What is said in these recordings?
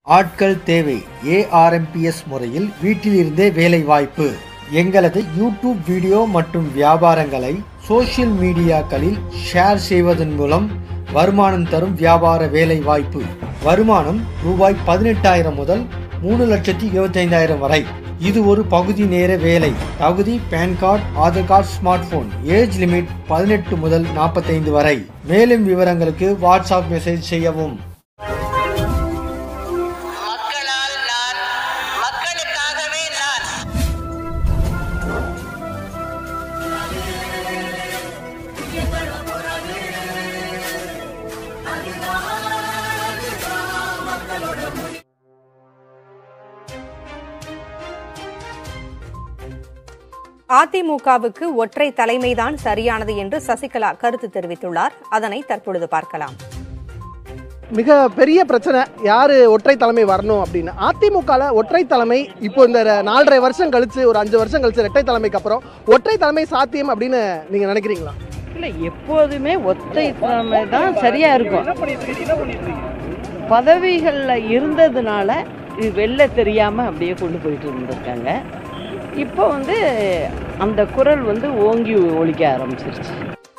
ஆட்கள் தேவை ஏஆர்எம்பிஎஸ் முறையில் வீட்டிலிருந்தே வேலை வாய்ப்பு எங்களது யூடியூப் வீடியோ மற்றும் வியாபாரங்களை சோஷியல் மீடியாக்களில் ஷேர் செய்வதன் மூலம் வருமானம் தரும் வியாபார வேலை வாய்ப்பு வருமானம் ரூபாய் பதினெட்டாயிரம் முதல் மூணு லட்சத்தி இருபத்தைந்தாயிரம் வரை இது ஒரு பகுதி நேர வேலை தகுதி PAN card Aadhaar card smartphone age limit பதினெட்டு முதல் நாற்பத்தைந்து வரை மேலும் விவரங்களுக்கு வாட்ஸ்அப் மெசேஜ் செய்யவும் மக்களால் நான் மக்களுக்காகவே நான் அதிமுகவுக்கு ஒற்றை தலைமைதான் சரியானது என்று சசிகலா கருத்து தெரிவித்துள்ளார் அதனை தற்பொழுது பார்க்கலாம் மிக பெரிய பிரச்சனை யாரு ஒற்றை தலைமை வரணும் அப்படின்னு அதிமுகல ஒற்றை தலைமை இப்போ இந்த ர- நாலரை வருஷம் கழிச்சு ஒரு அஞ்சு வருஷம் கழிச்சு இரட்டை தலைமைக்கு அப்புறம் ஒற்றை தலைமை சாத்தியம் அப்படின்னு நீங்க நினைக்கிறீங்களா இல்லை எப்போதுமே ஒத்தை தலைமை தான் சரியாக இருக்கும் பதவிகளில் இருந்ததுனால இது வெளில தெரியாமல் அப்படியே கொண்டு போயிட்டு இருந்திருக்காங்க இப்போ வந்து அந்த குரல் வந்து ஓங்கி ஒலிக்க ஆரம்பிச்சிருச்சு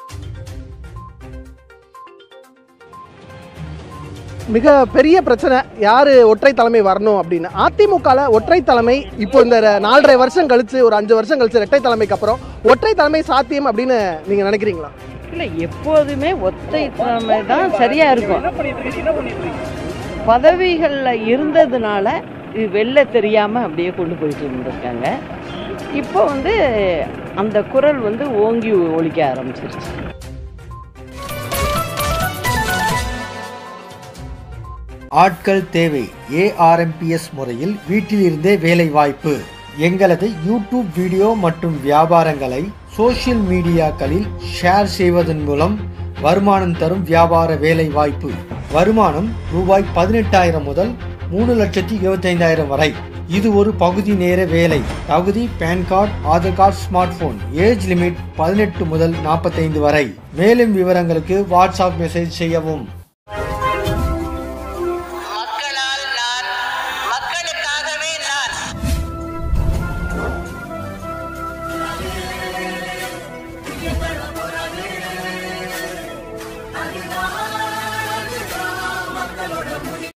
மிக பெரிய பிரச்சனை யாரு ஒற்றை தலைமை வரணும் அப்படின்னு அதிமுகல ஒற்றை தலைமை இப்போ இந்த ர- நாலரை வருஷம் கழிச்சு ஒரு அஞ்சு வருஷம் கழிச்சு இரட்டை தலைமைக்கு அப்புறம் ஒற்றை தலைமை சாத்தியம் அப்படின்னு நீங்க நினைக்கிறீங்களா இல்லை எப்போதுமே ஒத்தை தலைமை தான் சரியாக இருக்கும் பதவிகளில் இருந்ததுனால இது வெளில தெரியாமல் அப்படியே கொண்டு போயிட்டு இருந்திருக்காங்க இப்போ வந்து அந்த குரல் வந்து ஓங்கி ஒலிக்க ஆரம்பிச்சிருச்சு ஆட்கள் தேவை ஏஆர்எம்பிஎஸ் முறையில் வீட்டிலிருந்தே வேலை வாய்ப்பு எங்களது யூடியூப் வீடியோ மற்றும் வியாபாரங்களை சோஷியல் மீடியாக்களில் ஷேர் செய்வதன் மூலம் வருமானம் தரும் வியாபார வேலை வாய்ப்பு வருமானம் ரூபாய் பதினெட்டாயிரம் முதல் மூணு லட்சத்தி இருபத்தைந்தாயிரம் வரை இது ஒரு பகுதி நேர வேலை தகுதி PAN card Aadhaar card smartphone age limit பதினெட்டு முதல் நாற்பத்தைந்து வரை மேலும் விவரங்களுக்கு வாட்ஸ்அப் மெசேஜ் செய்யவும்